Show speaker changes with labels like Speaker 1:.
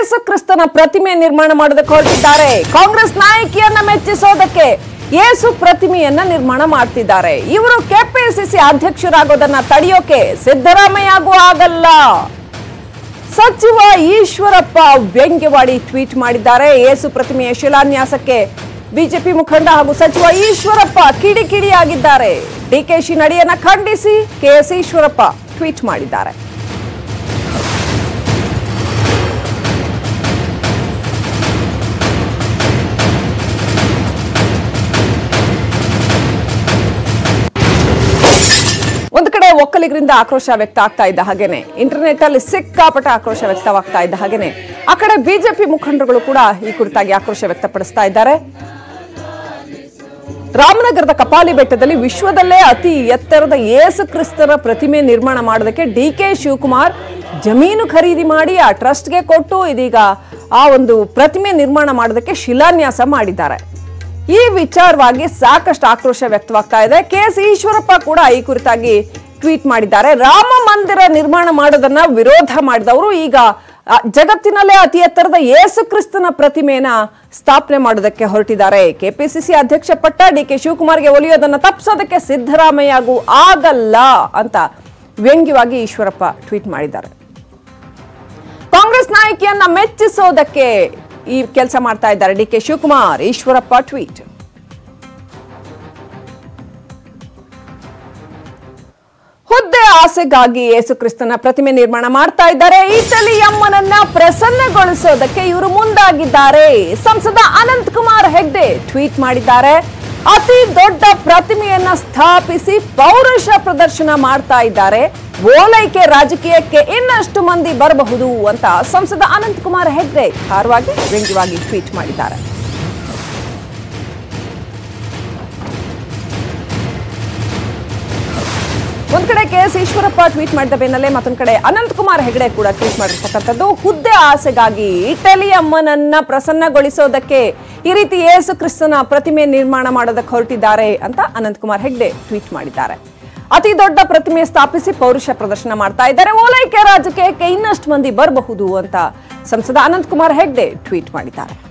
Speaker 1: ಯೇಸು ಕ್ರಿಸ್ತನ ಪ್ರತಿಮೆ ನಿರ್ಮಾಣ ಮಾಡೋದಕ್ಕೆ ಹೊರಟಿದ್ದಾರೆ ಕಾಂಗ್ರೆಸ್ ನಾಯಕಿಯನ್ನ ಮೆಚ್ಚಿಸೋದಕ್ಕೆ ಯೇಸು ಪ್ರತಿಮೆಯನ್ನ ನಿರ್ಮಾಣ ಮಾಡ್ತಿದ್ದಾರೆ ಇವರು ಕೆಪಿಸಿಸಿ ಅಧ್ಯಕ್ಷರಾಗೋದನ್ನ ತಡೆಯೋಕೆ ಸಿದ್ದರಾಮಯ್ಯಗೂ ಆಗಲ್ಲ ಸಚಿವ ಈಶ್ವರಪ್ಪ ವ್ಯಂಗ್ಯವಾಡಿ ಟ್ವೀಟ್ ಮಾಡಿದ್ದಾರೆ ಯೇಸು ಪ್ರತಿಮೆಯ ಶಿಲಾನ್ಯಾಸಕ್ಕೆ ಬಿಜೆಪಿ ಮುಖಂಡ ಹಾಗೂ ಸಚಿವ ಈಶ್ವರಪ್ಪ ಕಿಡಿಕಿಡಿಯಾಗಿದ್ದಾರೆ ಡಿಕೆಶಿ ನಡೆಯನ್ನ ಖಂಡಿಸಿ ಕೆಎಸ್ ಈಶ್ವರಪ್ಪ ಟ್ವೀಟ್ ಮಾಡಿದ್ದಾರೆ ಒಂದು ಕಡೆ ಒಕ್ಕಲಿಗರಿಂದ ಆಕ್ರೋಶ ವ್ಯಕ್ತ ಆಗ್ತಾ ಇದ್ದ ಹಾಗೇನೆ ಇಂಟರ್ನೆಟ್ ಅಲ್ಲಿ ಸಿಕ್ಕಾಪಟ್ಟ ಆಕ್ರೋಶ ವ್ಯಕ್ತವಾಗ್ತಾ ಇದ್ದ ಹಾಗೇನೆ ಆ ಕಡೆ ಬಿಜೆಪಿ ಮುಖಂಡರುಗಳು ಕೂಡ ಈ ಕುರಿತಾಗಿ ಆಕ್ರೋಶ ವ್ಯಕ್ತಪಡಿಸ್ತಾ ಇದ್ದಾರೆ ರಾಮನಗರದ ಕಪಾಲಿ ಬೆಟ್ಟದಲ್ಲಿ ವಿಶ್ವದಲ್ಲೇ ಅತಿ ಎತ್ತರದ ಯೇಸು ಕ್ರಿಸ್ತನ ಪ್ರತಿಮೆ ನಿರ್ಮಾಣ ಮಾಡೋದಕ್ಕೆ ಡಿ ಕೆ ಶಿವಕುಮಾರ್ ಜಮೀನು ಖರೀದಿ ಮಾಡಿ ಆ ಟ್ರಸ್ಟ್ಗೆ ಕೊಟ್ಟು ಇದೀಗ ಆ ಒಂದು ಪ್ರತಿಮೆ ನಿರ್ಮಾಣ ಮಾಡೋದಕ್ಕೆ ಶಿಲಾನ್ಯಾಸ ಮಾಡಿದ್ದಾರೆ ಈ ವಿಚಾರವಾಗಿ ಸಾಕಷ್ಟು ಆಕ್ರೋಶ ವ್ಯಕ್ತವಾಗ್ತಾ ಇದೆ ಕೆ ಎಸ್ ಈಶ್ವರಪ್ಪ ಕೂಡ ಈ ಕುರಿತಾಗಿ ಟ್ವೀಟ್ ಮಾಡಿದ್ದಾರೆ ರಾಮ ಮಂದಿರ ನಿರ್ಮಾಣ ಮಾಡೋದನ್ನ ವಿರೋಧ ಮಾಡಿದವರು ಈಗ ಆ, ಜಗತ್ತಿನಲ್ಲೇ ಅತಿ ಎತ್ತರದ ಯೇಸು ಕ್ರಿಸ್ತನ ಪ್ರತಿಮೆನ ಸ್ಥಾಪನೆ ಮಾಡೋದಕ್ಕೆ ಹೊರಟಿದ್ದಾರೆ ಕೆಪಿಸಿಸಿ ಅಧ್ಯಕ್ಷ ಪಟ್ಟ ಡಿ ಕೆ ಶಿವಕುಮಾರ್ಗೆ ಒಲಿಯೋದನ್ನ ತಪ್ಪಿಸೋದಕ್ಕೆ ಸಿದ್ದರಾಮಯ್ಯಗೂ ಆಗಲ್ಲ ಅಂತ ವ್ಯಂಗ್ಯವಾಗಿ ಈಶ್ವರಪ್ಪ ಟ್ವೀಟ್ ಮಾಡಿದ್ದಾರೆ ಕಾಂಗ್ರೆಸ್ ನಾಯಕಿಯನ್ನ ಮೆಚ್ಚಿಸೋದಕ್ಕೆ ಈ ಕೆಲಸ ಮಾಡ್ತಾ ಇದ್ದಾರೆ D K Shivakumar Eshwarappa tweet ಹುದ್ದೆ ಆಸೆಗಾಗಿ ಯೇಸು ಕ್ರಿಸ್ತನ ಪ್ರತಿಮೆ ನಿರ್ಮಾಣ ಮಾಡ್ತಾ ಇದ್ದಾರೆ ಇಟಲಿ ಅಮ್ಮನನ್ನ ಪ್ರಸನ್ನಗೊಳಿಸೋದಕ್ಕೆ ಇವರು ಮುಂದಾಗಿದ್ದಾರೆ ಸಂಸದ ಅನಂತ್ ಕುಮಾರ್ ಹೆಗ್ಡೆ ಟ್ವೀಟ್ ಮಾಡಿದ್ದಾರೆ ಅತಿ ದೊಡ್ಡ ಪ್ರತಿಮೆಯನ್ನ ಸ್ಥಾಪಿಸಿ ಪೌರುಷ ಪ್ರದರ್ಶನ ಮಾಡ್ತಾ ಇದ್ದಾರೆ ಓಲೈಕೆ ರಾಜಕೀಯಕ್ಕೆ ಇನ್ನಷ್ಟು ಮಂದಿ ಬರಬಹುದು ಅಂತ ಸಂಸದ ಅನಂತ್ ಕುಮಾರ್ ಹೆಗ್ಡೆ ಖಾರವಾಗಿ ವ್ಯಂಗ್ಯವಾಗಿ ಟ್ವೀಟ್ ಮಾಡಿದ್ದಾರೆ ಒಂದ್ ಕಡೆ ಕೆ ಎಸ್ ಈಶ್ವರಪ್ಪ ಟ್ವೀಟ್ ಮಾಡಿದ ಬೆನ್ನಲ್ಲೇ ಮತ್ತೊಂದ್ ಕಡೆ ಅನಂತ್ ಕುಮಾರ್ ಹೆಗಡೆ ಕೂಡ ಟ್ವೀಟ್ ಮಾಡಿರ್ತಕ್ಕಂಥದ್ದು ಹುದ್ದೆ ಆಸೆಗಾಗಿ ಇಟಲಿ ಅಮ್ಮನನ್ನ ಪ್ರಸನ್ನಗೊಳಿಸೋದಕ್ಕೆ ಈ ರೀತಿ ಯೇಸು ಕ್ರಿಸ್ತನ ಪ್ರತಿಮೆ ನಿರ್ಮಾಣ ಮಾಡೋದಕ್ಕೆ ಹೊರಟಿದ್ದಾರೆ ಅಂತ ಅನಂತ್ ಕುಮಾರ್ ಹೆಗ್ಡೆ ಟ್ವೀಟ್ ಮಾಡಿದ್ದಾರೆ ಅತಿ ದೊಡ್ಡ ಪ್ರತಿಮೆ ಸ್ಥಾಪಿಸಿ ಪೌರುಷ ಪ್ರದರ್ಶನ ಮಾಡ್ತಾ ಇದ್ದಾರೆ ಓಲೈಕೆ ರಾಜಕೀಯಕ್ಕೆ ಇನ್ನಷ್ಟು ಮಂದಿ ಬರಬಹುದು ಅಂತ ಸಂಸದ ಅನಂತ್ ಕುಮಾರ್ ಹೆಗ್ಡೆ ಟ್ವೀಟ್ ಮಾಡಿದ್ದಾರೆ